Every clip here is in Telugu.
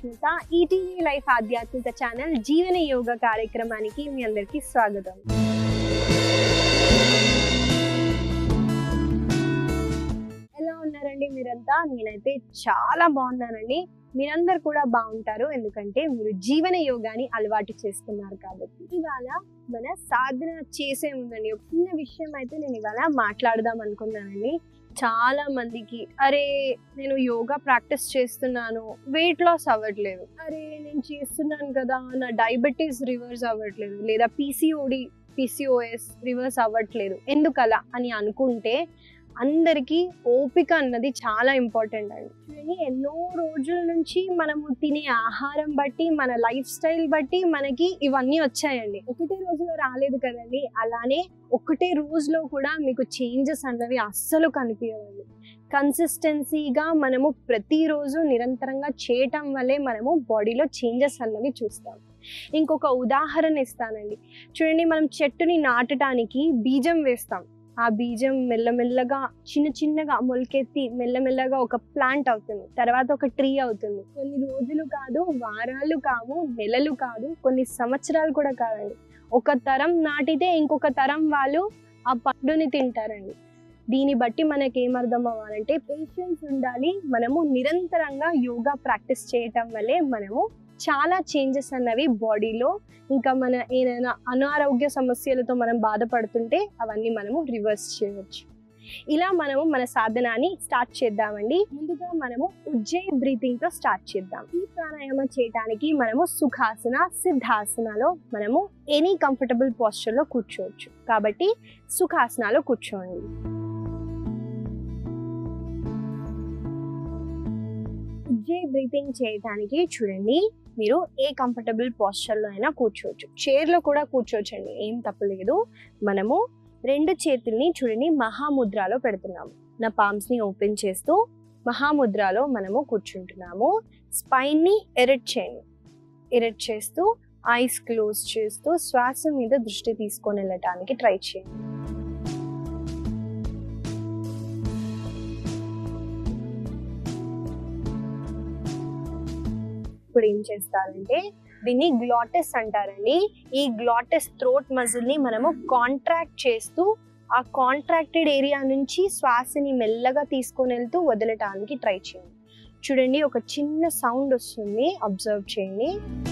సుష్మిత ఈటీవీ లైఫ్ ఆధ్యాత్మిక ఛానల్ జీవన యోగ కార్యక్రమానికి మీ అందరికీ స్వాగతం ఎలా ఉన్నారండి మీరంతా నేనైతే చాలా బాగున్నానండి మీరందరు కూడా బాగుంటారు ఎందుకంటే మీరు జీవన యోగాని అలవాటు చేసుకున్నారు కాబట్టి ఇవాళ మన సాధన చేసే ముందండి ఒక చిన్న విషయం అయితే నేను ఇవాళ మాట్లాడదాం అనుకున్నానండి చాలా మందికి అరే నేను యోగా ప్రాక్టీస్ చేస్తున్నాను వెయిట్ లాస్ అవ్వట్లేదు అరే నేను చేస్తున్నాను కదా నా డయాబెటీస్ రివర్స్ అవ్వట్లేదు లేదా పీసీఓడి పీసీఓఎస్ రివర్స్ అవ్వట్లేదు ఎందుకలా అని అనుకుంటే అందరికీ ఓపిక అన్నది చాలా ఇంపార్టెంట్ అండి చూడండి ఎన్నో రోజుల నుంచి మనము తినే ఆహారం బట్టి మన లైఫ్ స్టైల్ బట్టి మనకి ఇవన్నీ వచ్చాయండి ఒకటే రోజులో రాలేదు కదండి అలానే ఒకటే రోజులో కూడా మీకు చేంజెస్ అన్నవి అస్సలు కనిపించవండి కన్సిస్టెన్సీగా మనము ప్రతిరోజు నిరంతరంగా చేయటం వల్లే మనము బాడీలో చేంజెస్ అన్నవి చూస్తాం ఇంకొక ఉదాహరణ ఇస్తానండి చూడండి మనం చెట్టుని నాటడానికి బీజం వేస్తాం ఆ బీజం మెల్లమెల్లగా చిన్న చిన్నగా మొలకెత్తి మెల్లమెల్లగా ఒక ప్లాంట్ అవుతుంది తర్వాత ఒక ట్రీ అవుతుంది కొన్ని రోజులు కాదు వారాలు కావు నెలలు కాదు కొన్ని సంవత్సరాలు కూడా కాదండి ఒక తరం నాటితే ఇంకొక తరం వాళ్ళు ఆ పండుని తింటారండి దీన్ని బట్టి మనకి ఏమర్థం అవ్వాలంటే పేషెన్స్ ఉండాలి మనము నిరంతరంగా యోగా ప్రాక్టీస్ చేయటం వల్లే మనము చాలా చేంజెస్ అన్నవి బాడీలో ఇంకా మన ఏదైనా అనారోగ్య సమస్యలతో మనం బాధపడుతుంటే అవన్నీ మనము రివర్స్ చేయవచ్చు ఇలా మనము మన సాధనాన్ని స్టార్ట్ చేద్దామండి ముందుగా మనము ఉజ్జయ్ బ్రీతింగ్ తో స్టార్ట్ చేద్దాం ఈ ప్రాణాయామం చేయడానికి మనము సుఖాసన సిద్ధాసనలో మనము ఎనీ కంఫర్టబుల్ పోస్చర్ లో కూర్చోవచ్చు కాబట్టి సుఖాసనాలో కూర్చోండి ఉజ్జయ్ బ్రీతింగ్ చేయడానికి చూడండి మీరు ఏ కంఫర్టబుల్ పోస్చర్లో అయినా కూర్చోవచ్చు చైర్లో కూడా కూర్చోవచ్చండి ఏం తప్పలేదు మనము రెండు చేతుల్ని చూడండి మహాముద్రలో పెడుతున్నాము నా పామ్స్ని ఓపెన్ చేస్తూ మహాముద్రలో మనము కూర్చుంటున్నాము స్పైన్ని ఎరెట్ చేయండి ఎరెట్ చేస్తూ ఐస్ క్లోజ్ చేస్తూ శ్వాస మీద దృష్టి తీసుకొని వెళ్ళటానికి ట్రై చేయండి ఇప్పుడు ఏం చేస్తారంటే దీన్ని గ్లాటెస్ అంటారండి ఈ గ్లాటెస్ థ్రోట్ మజిల్ ని మనము కాంట్రాక్ట్ చేస్తూ ఆ కాంట్రాక్టెడ్ ఏరియా నుంచి శ్వాసని మెల్లగా తీసుకొని వెళ్తూ వదలటానికి ట్రై చేయండి చూడండి ఒక చిన్న సౌండ్ వస్తుంది అబ్జర్వ్ చేయండి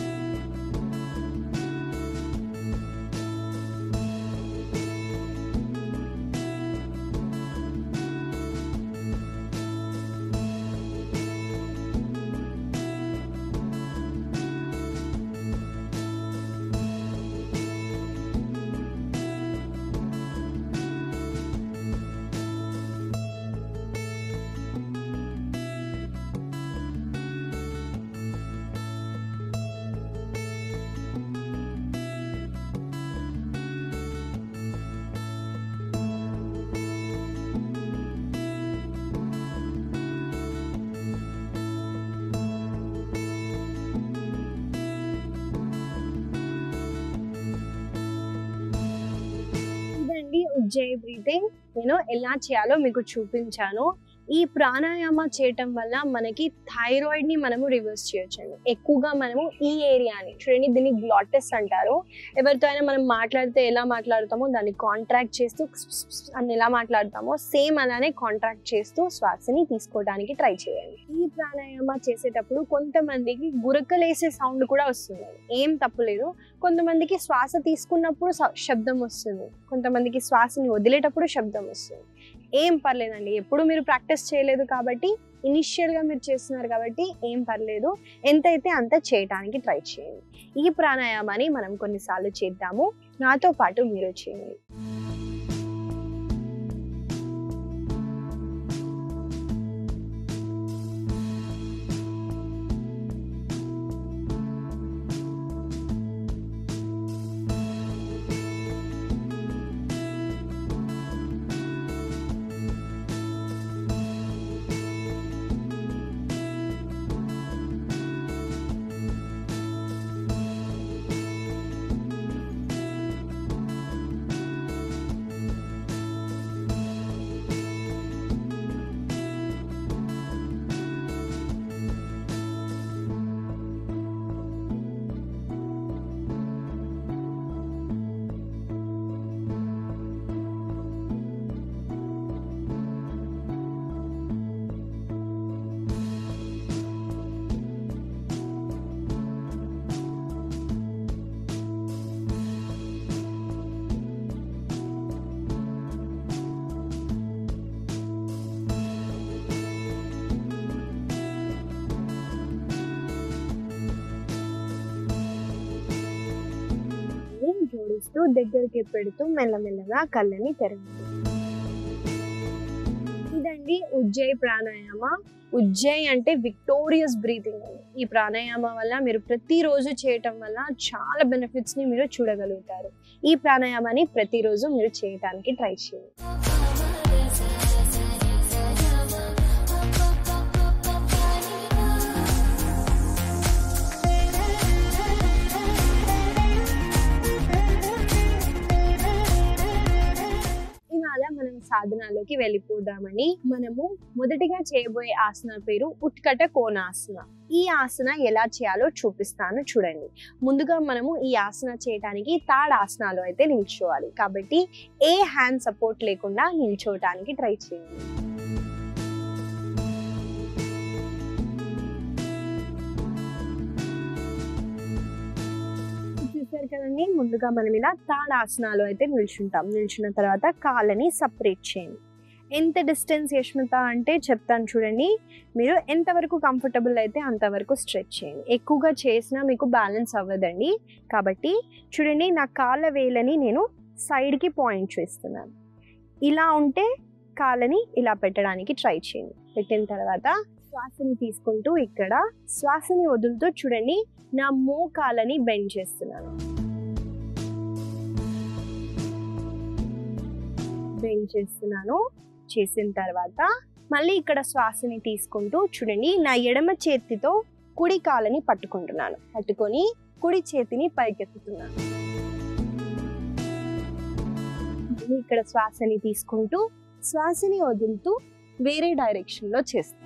ఇదండి ఉజ్జయ్ బ్రీతింగ్ నేను ఎలా చేయాలో మీకు చూపించాను ఈ ప్రాణాయామ చేయటం వల్ల మనకి థైరాయిడ్ ని మనము రివర్స్ చేయొచ్చండి ఎక్కువగా మనము ఈ ఏరియాని చూడండి దీన్ని గ్లాటెస్ అంటారు ఎవరితో అయినా మనం మాట్లాడితే ఎలా మాట్లాడతామో దాన్ని కాంట్రాక్ట్ చేస్తూ అని ఎలా మాట్లాడతామో సేమ్ అలానే కాంట్రాక్ట్ చేస్తూ శ్వాసని తీసుకోవడానికి ట్రై చేయండి ఈ ప్రాణాయామ చేసేటప్పుడు కొంతమందికి గురకలేసే సౌండ్ కూడా వస్తుంది ఏం తప్పులేదు కొంతమందికి శ్వాస తీసుకున్నప్పుడు స- శబ్దం వస్తుంది కొంతమందికి శ్వాసని వదిలేటప్పుడు శబ్దం వస్తుంది ఏం పర్లేదండి ఎప్పుడు మీరు ప్రాక్టీస్ చేయలేదు కాబట్టి ఇనిషియల్గా మీరు చేస్తున్నారు కాబట్టి ఏం పర్లేదు ఎంతైతే అంత చేయడానికి ట్రై చేయండి ఈ ప్రాణాయామాన్ని మనం కొన్నిసార్లు చేద్దాము నాతో పాటు మీరు చేయండి ఓడిస్తూ దగ్గరికి పెడుతూ మెల్లమెల్లగా కళ్ళని తెరవండి ఇదండి ఉజ్జయ్ ప్రాణాయామ ఉజ్జయ్ అంటే విక్టోరియస్ బ్రీతింగ్ అని ఈ ప్రాణాయామ వల్ల మీరు ప్రతిరోజు చేయటం వల్ల చాలా బెనిఫిట్స్ ని మీరు చూడగలుగుతారు ఈ ప్రాణాయామాన్ని ప్రతిరోజు మీరు చేయడానికి ట్రై చేయండి ఇవాళ మనం సాధనాలోకి వెళ్ళిపోదామని మనము మొదటిగా చేయబోయే ఆసన పేరు ఉత్కట కోణాసన ఈ ఆసన ఎలా చేయాలో చూపిస్తాను చూడండి ముందుగా మనము ఈ ఆసన చేయడానికి తాడ్ ఆసనాలు అయితే నిల్చోవాలి కాబట్టి ఏ హ్యాండ్ సపోర్ట్ లేకుండా నిల్చోవటానికి ట్రై చేయండి చూసారు కదండి ముందుగా మనం ఇలా తాడ్ ఆసనాలు అయితే నిల్చుంటాం నిల్చున్న తర్వాత కాళ్ళని సపరేట్ చేయండి ఎంత డిస్టెన్స్ యష్మిత అంటే చెప్తాను చూడండి మీరు ఎంతవరకు కంఫర్టబుల్ అయితే అంతవరకు స్ట్రెచ్ చేయండి ఎక్కువగా చేసినా మీకు బ్యాలెన్స్ అవ్వదండి కాబట్టి చూడండి నా కాళ్ళ వేలని నేను సైడ్కి పాయింట్ చేస్తున్నాను ఇలా ఉంటే కాళ్ళని ఇలా పెట్టడానికి ట్రై చేయండి పెట్టిన తర్వాత శ్వాసని తీసుకుంటూ ఇక్కడ శ్వాసని వదులుతూ చూడండి నా మోకాలని బెండ్ చేస్తున్నాను బెండ్ చేస్తున్నాను చేసిన తర్వాత మళ్ళీ ఇక్కడ శ్వాసని తీసుకుంటూ చూడండి నా ఎడమ చేతితో కుడి కాలని పట్టుకుంటున్నాను పట్టుకొని కుడి చేతిని పైకెత్తుతున్నాను మళ్ళీ ఇక్కడ శ్వాసని తీసుకుంటూ శ్వాసని వదులుతూ వేరే డైరెక్షన్లో చేస్తాను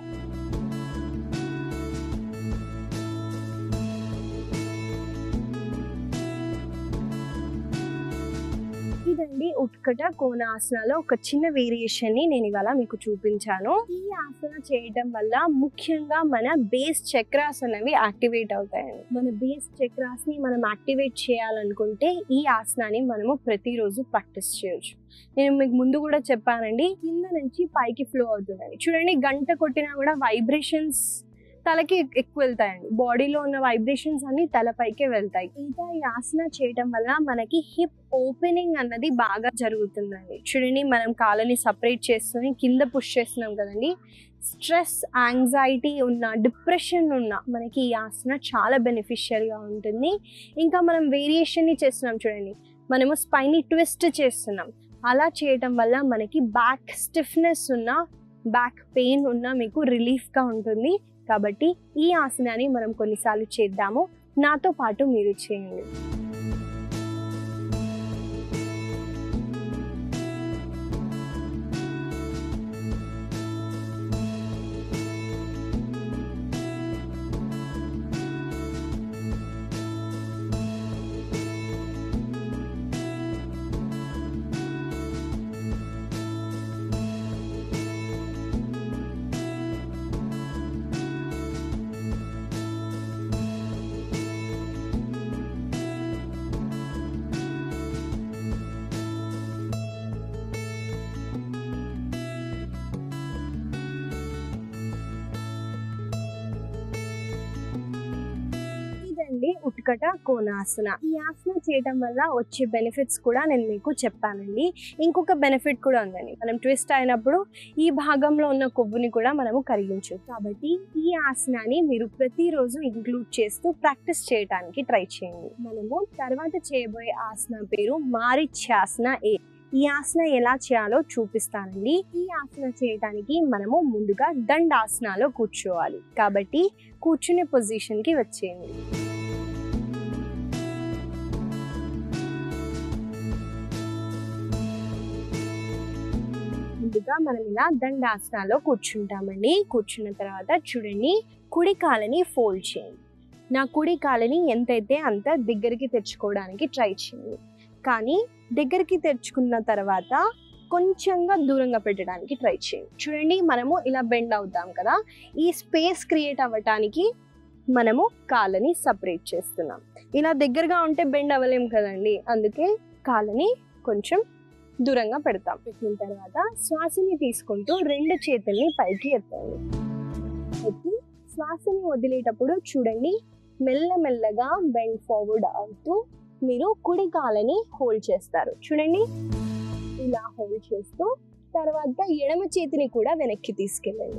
ఇదండి ఉత్కట కోణాసనలో ఒక చిన్న వేరియేషన్ ని నేను ఇవాళ మీకు చూపించాను ఈ ఆసన చేయడం వల్ల ముఖ్యంగా మన బేస్ చక్రాస్ అనేవి యాక్టివేట్ అవుతాయండి మన బేస్ చక్రాస్ ని మనం యాక్టివేట్ చేయాలనుకుంటే ఈ ఆసనాన్ని మనము ప్రతిరోజు ప్రాక్టీస్ చేయొచ్చు నేను మీకు ముందు కూడా చెప్పానండి కింద నుంచి పైకి ఫ్లో అవుతుందండి చూడండి గంట కొట్టినా కూడా వైబ్రేషన్స్ తలకి ఎక్కువ వెళ్తాయండి బాడీలో ఉన్న వైబ్రేషన్స్ అన్ని తలపైకే వెళ్తాయి ఇంకా ఈ ఆసన చేయడం వల్ల మనకి హిప్ ఓపెనింగ్ అన్నది బాగా జరుగుతుందండి చూడండి మనం కాళ్ళని సపరేట్ చేసుకొని కింద పుష్ చేస్తున్నాం కదండి స్ట్రెస్ యాంగ్జైటీ ఉన్న డిప్రెషన్ ఉన్న మనకి ఈ ఆసన చాలా బెనిఫిషియల్గా ఉంటుంది ఇంకా మనం వేరియేషన్ని చేస్తున్నాం చూడండి మనము స్పైని ట్విస్ట్ చేస్తున్నాం అలా చేయటం వల్ల మనకి బ్యాక్ స్టిఫ్నెస్ ఉన్న బ్యాక్ పెయిన్ ఉన్న మీకు రిలీఫ్గా ఉంటుంది కాబట్టి ఈ ఆసనాన్ని మనం కొన్నిసార్లు చేద్దాము నాతో పాటు మీరు చేయండి ఇదండి ఉట్కట కోణాసన ఈ ఆసన చేయడం వల్ల వచ్చే బెనిఫిట్స్ కూడా నేను మీకు చెప్పానండి ఇంకొక బెనిఫిట్ కూడా ఉందండి మనం ట్విస్ట్ అయినప్పుడు ఈ భాగంలో ఉన్న కొవ్వుని కూడా మనము కరిగించు కాబట్టి ఈ ఆసనాన్ని మీరు ప్రతిరోజు ఇంక్లూడ్ చేస్తూ ప్రాక్టీస్ చేయడానికి ట్రై చేయండి మనము తర్వాత చేయబోయే ఆసన పేరు మారిచ్యాసన ఏ ఈ ఆసన ఎలా చేయాలో చూపిస్తానండి ఈ ఆసన చేయడానికి మనము ముందుగా దండాసనాలో కూర్చోవాలి కాబట్టి కూర్చునే పొజిషన్కి వచ్చేయండి ముందుగా మనం ఇలా దండాసనాలో కూర్చుంటామండి కూర్చున్న తర్వాత చూడండి కుడి కాలని ఫోల్డ్ చేయండి నా కుడి కాలని ఎంతైతే అంత దగ్గరికి తెచ్చుకోవడానికి ట్రై చేయండి కానీ దగ్గరికి తెచ్చుకున్న తర్వాత కొంచెంగా దూరంగా పెట్టడానికి ట్రై చేయండి చూడండి మనము ఇలా బెండ్ అవుతాం కదా ఈ స్పేస్ క్రియేట్ అవ్వటానికి మనము కాళ్ళని సపరేట్ చేస్తున్నాం ఇలా దగ్గరగా ఉంటే బెండ్ అవ్వలేం కదండి అందుకే కాళ్ళని కొంచెం దూరంగా పెడతాం పెట్టిన తర్వాత శ్వాసని తీసుకుంటూ రెండు చేతుల్ని పైకి ఎత్తండి ఎత్తి శ్వాసని వదిలేటప్పుడు చూడండి మెల్లమెల్లగా బెండ్ ఫార్వర్డ్ అవుతూ మీరు కుడి కాలని హోల్డ్ చేస్తారు చూడండి ఇలా హోల్డ్ చేస్తూ తర్వాత ఎడమ చేతిని కూడా వెనక్కి తీసుకెళ్ళండి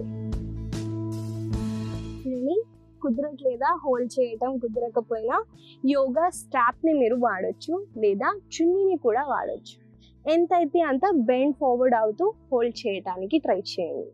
చూడండి కుదరట్లేదా హోల్డ్ చేయటం కుదరకపోయినా యోగా స్టాప్ ని మీరు వాడొచ్చు లేదా చున్నీని కూడా వాడొచ్చు ఎంతైతే అంత బెండ్ ఫార్వర్డ్ అవుతూ హోల్డ్ చేయడానికి ట్రై చేయండి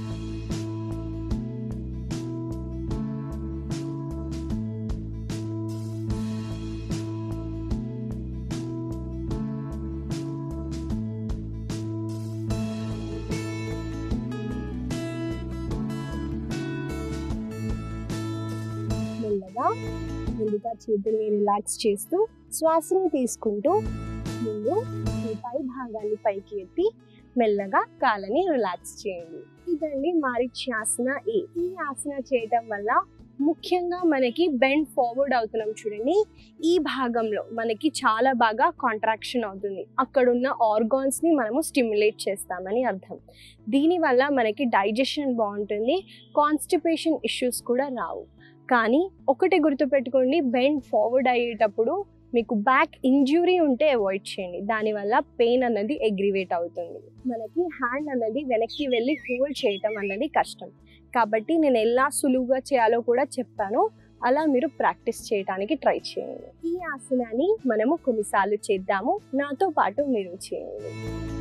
మెల్లగా ముందుగా చేతుల్ని రిలాక్స్ చేస్తూ శ్వాసను తీసుకుంటూ ముందు మీ పై భాగాన్ని పైకి ఎత్తి మెల్లగా కాలని రిలాక్స్ చేయండి ఇదండి మారిచ్యాసన ఏ ఈ ఆసన చేయటం వల్ల ముఖ్యంగా మనకి బెండ్ ఫార్వర్డ్ అవుతున్నాం చూడండి ఈ భాగంలో మనకి చాలా బాగా కాంట్రాక్షన్ అవుతుంది అక్కడున్న ఆర్గాన్స్ ని మనము స్టిమ్యులేట్ చేస్తామని అర్థం దీనివల్ల మనకి డైజెషన్ బాగుంటుంది కాన్స్టిపేషన్ ఇష్యూస్ కూడా రావు కానీ ఒకటి గుర్తుపెట్టుకోండి బెండ్ ఫార్వర్డ్ అయ్యేటప్పుడు మీకు బ్యాక్ ఇంజ్యూరీ ఉంటే అవాయిడ్ చేయండి దానివల్ల పెయిన్ అన్నది అగ్రివేట్ అవుతుంది మనకి హ్యాండ్ అన్నది వెనక్కి వెళ్ళి హోల్డ్ చేయటం అన్నది కష్టం కాబట్టి నేను ఎలా సులువుగా చేయాలో కూడా చెప్పాను అలా మీరు ప్రాక్టీస్ చేయడానికి ట్రై చేయండి ఈ ఆసనాన్ని మనము కొన్నిసార్లు చేద్దాము నాతో పాటు మీరు చేయండి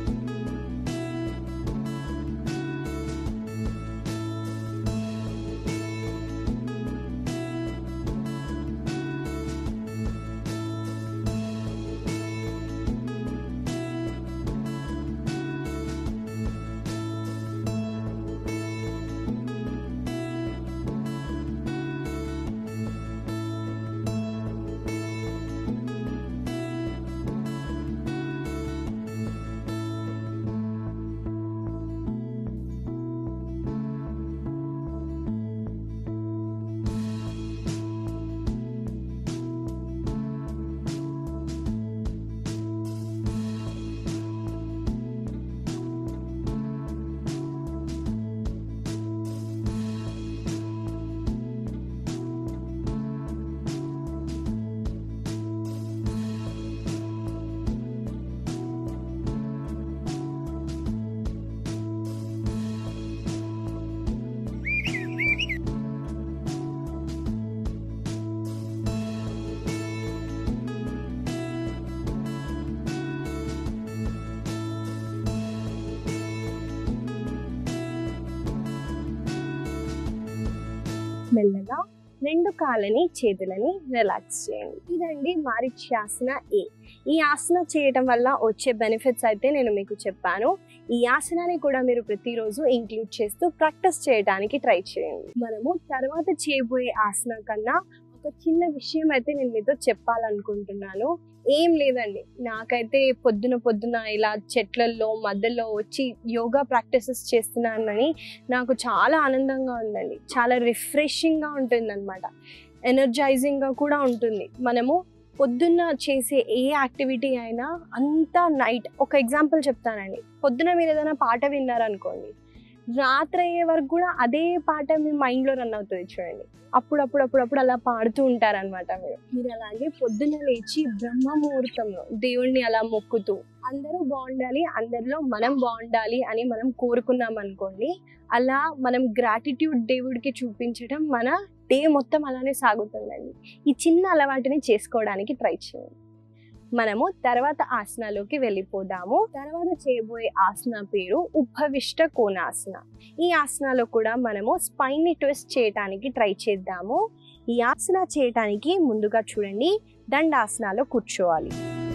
మెల్లగా రెండు కాళ్ళని చేతులని రిలాక్స్ చేయండి ఇదండి మారిచ్యాసన ఏ ఈ ఆసన చేయటం వల్ల వచ్చే బెనిఫిట్స్ అయితే నేను మీకు చెప్పాను ఈ ఆసనాన్ని కూడా మీరు ప్రతిరోజు ఇంక్లూడ్ చేస్తూ ప్రాక్టీస్ చేయడానికి ట్రై చేయండి మనము తర్వాత చేయబోయే ఆసన కన్నా ఒక చిన్న విషయం అయితే నేను మీతో చెప్పాలనుకుంటున్నాను ఏం లేదండి నాకైతే పొద్దున పొద్దున ఇలా చెట్లల్లో మధ్యలో వచ్చి యోగా ప్రాక్టీసెస్ చేస్తున్నానని నాకు చాలా ఆనందంగా ఉందండి చాలా రిఫ్రెషింగ్గా ఉంటుంది అనమాట ఎనర్జైజింగ్గా కూడా ఉంటుంది మనము పొద్దున్న చేసే ఏ యాక్టివిటీ అయినా అంతా నైట్ ఒక ఎగ్జాంపుల్ చెప్తానండి పొద్దున మీరు ఏదైనా పాట విన్నారనుకోండి రాత్రి అయ్యే వరకు కూడా అదే పాట మీ మైండ్లో రన్ అవుతుంది చూడండి అప్పుడప్పుడు అప్పుడప్పుడు అలా పాడుతూ ఉంటారనమాట మీరు మీరు అలాగే పొద్దున్న లేచి బ్రహ్మ ముహూర్తంలో దేవుణ్ణి అలా మొక్కుతూ అందరూ బాగుండాలి అందరిలో మనం బాగుండాలి అని మనం కోరుకున్నాం అనుకోండి అలా మనం గ్రాటిట్యూడ్ దేవుడికి చూపించడం మన డే మొత్తం అలానే సాగుతుందండి ఈ చిన్న అలవాటుని చేసుకోవడానికి ట్రై చేయండి మనము తర్వాత ఆసనాలోకి వెళ్ళిపోదాము తర్వాత చేయబోయే ఆసన పేరు ఉభవిష్ట కోణాసన ఈ ఆసనాలో కూడా మనము స్పైన్ ని ట్విస్ట్ చేయడానికి ట్రై చేద్దాము ఈ ఆసన చేయటానికి ముందుగా చూడండి దండాసనాలో కూర్చోవాలి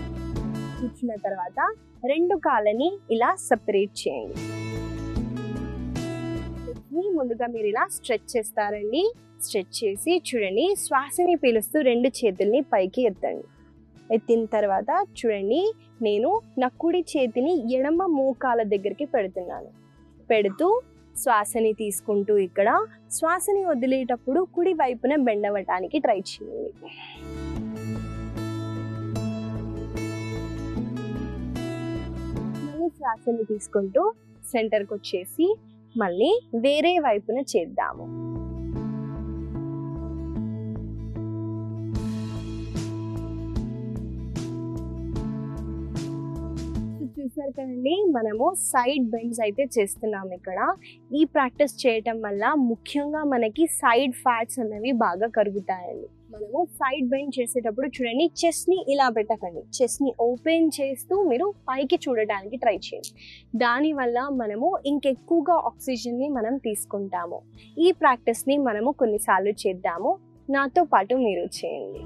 కూర్చున్న తర్వాత రెండు కాళ్ళని ఇలా సపరేట్ చేయండి వీటిని ముందుగా మీరు ఇలా స్ట్రెచ్ చేస్తారండి స్ట్రెచ్ చేసి చూడండి శ్వాసని పీలుస్తూ రెండు చేతుల్ని పైకి ఎత్తండి ఎత్తిన తర్వాత చూడండి నేను నా కుడి చేతిని ఎడమ మోకాల దగ్గరికి పెడుతున్నాను పెడుతూ శ్వాసని తీసుకుంటూ ఇక్కడ శ్వాసని వదిలేటప్పుడు కుడి వైపున బెండవటానికి ట్రై చేయండి మళ్ళీ శ్వాసని తీసుకుంటూ సెంటర్కి వచ్చేసి మళ్ళీ వేరే వైపున చేద్దాము చూసారు కదండి మనము సైడ్ బెండ్స్ అయితే చేస్తున్నాం ఇక్కడ ఈ ప్రాక్టీస్ చేయటం వల్ల ముఖ్యంగా మనకి సైడ్ ఫ్యాట్స్ అనేవి బాగా కరుగుతాయండి మనము సైడ్ బెండ్ చేసేటప్పుడు చూడండి చెస్ట్ ని ఇలా పెట్టకండి చెస్ట్ ని ఓపెన్ చేస్తూ మీరు పైకి చూడడానికి ట్రై చేయండి దానివల్ల మనము ఇంకెక్కువగా ఆక్సిజన్ ని మనం తీసుకుంటాము ఈ ప్రాక్టీస్ ని మనము కొన్నిసార్లు చేద్దాము నాతో పాటు మీరు చేయండి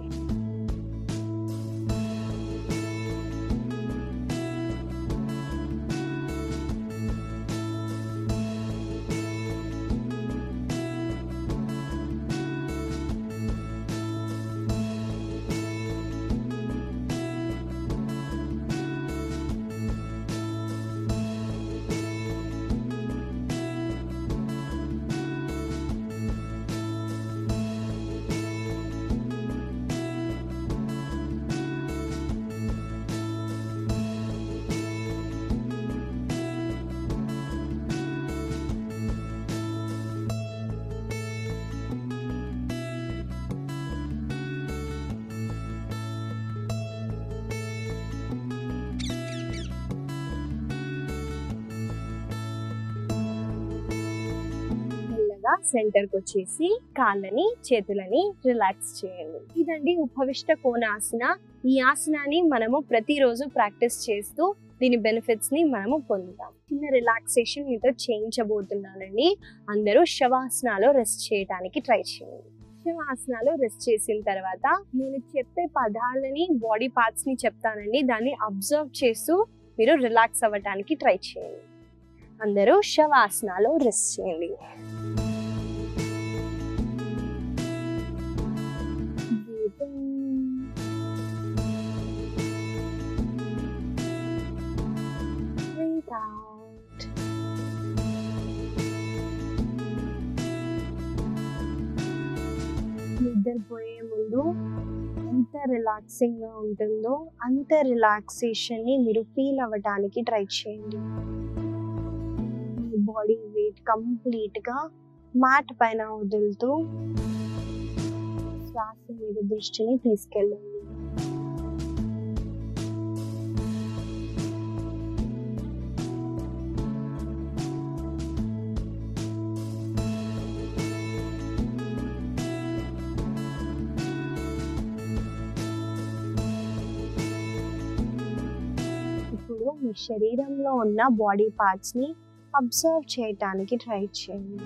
మెల్లగా సెంటర్కి వచ్చేసి కాళ్ళని చేతులని రిలాక్స్ చేయండి ఇదండి ఉపవిష్ట కోణాసన ఈ ఆసనాన్ని మనము ప్రతిరోజు ప్రాక్టీస్ చేస్తూ దీని బెనిఫిట్స్ ని మనము పొందుతాం చిన్న రిలాక్సేషన్ మీతో చేయించబోతున్నానండి అందరూ శవాసనాలో రెస్ట్ చేయడానికి ట్రై చేయండి శవాసనాలో రెస్ట్ చేసిన తర్వాత నేను చెప్పే పదాలని బాడీ పార్ట్స్ ని చెప్తానండి దాన్ని అబ్జర్వ్ చేస్తూ మీరు రిలాక్స్ అవ్వడానికి ట్రై చేయండి అందరూ శవాసనాలో రెస్ట్ చేయండి Breathing. Breathe out. నిద్రపోయే ముందు ఎంత రిలాక్సింగ్ గా ఉంటుందో అంత రిలాక్సేషన్ ని మీరు ఫీల్ అవ్వడానికి ట్రై చేయండి మీ బాడీ వెయిట్ కంప్లీట్ గా మ్యాట్ పైన వదులుతూ శ్వాస మీద దృష్టిని తీసుకెళ్ళండి ఇప్పుడు మీ శరీరంలో ఉన్న బాడీ పార్ట్స్ ని అబ్జర్వ్ చేయటానికి ట్రై చేయండి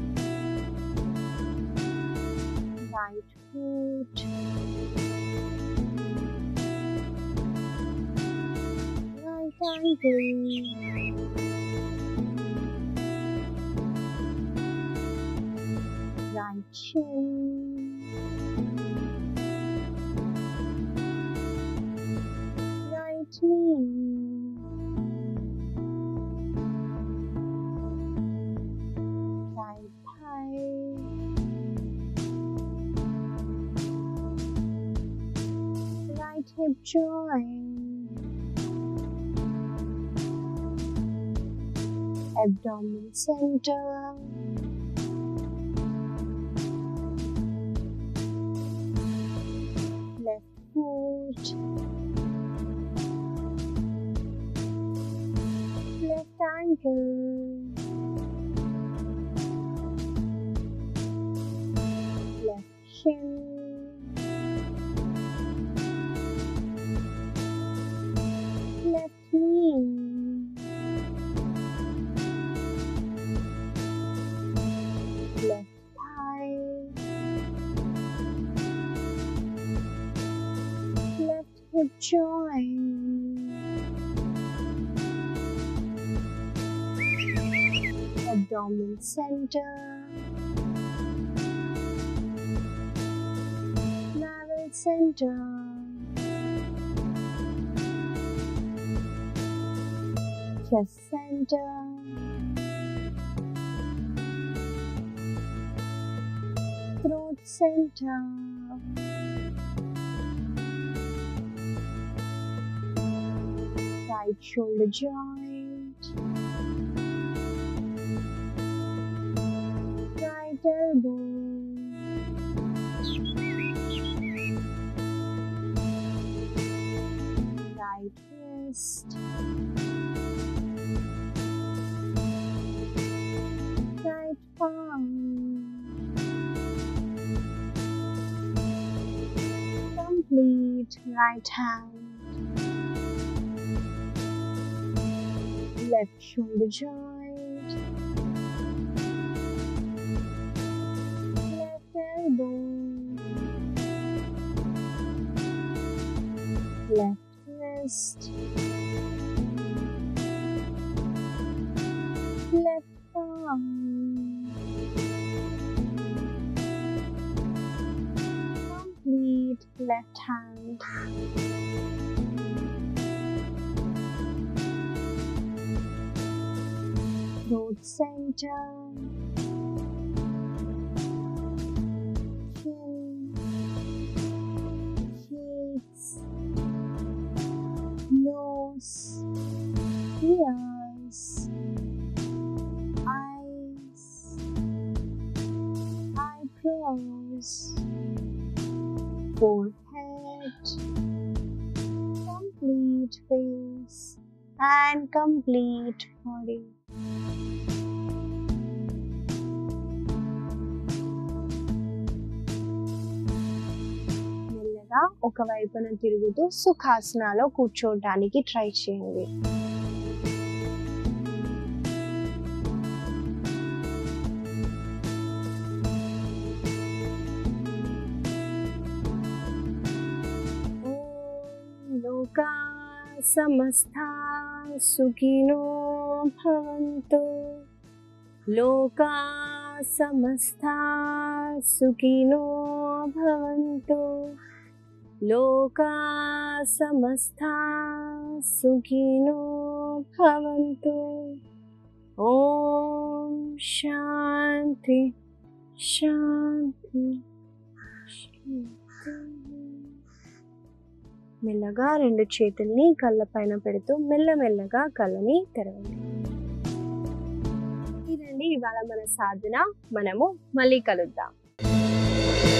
right foot right ankle right shin, right knee, right thigh, right hip joint, abdomen center. left foot, left ankle, left shin, left knee, left thigh. left hip joint, abdomen center, navel center, chest center, throat center. right shoulder joint, right elbow, right hip, wrist. Right palm. Complete right hand. Left shoulder joint. Left elbow. Left wrist. Left arm. Complete left hand. Throat center. Chin. Cheeks. Nose. Ears. Eyes. Eyebrows. Forehead. Complete face and complete body. మెల్లగా ఒక వైపున తిరుగుతూ సుఖాసనాలో కూర్చోవడానికి ట్రై చేయండి ఓం లోకా సమస్తా సుఖినో భవంతు లోకా సమస్తా సుఖినో భవంతు లోకా సమస్తా సుఖినో భవంతు ఓం శాంతి శాంతి శాంతి మెల్లగా రెండు చేతుల్ని కళ్ళ పైన పెడుతూ మెల్లమెల్లగా కళ్ళని తెరవండి ఇదండి ఇవాళ మన సాధన మనము మళ్ళీ కలుద్దాం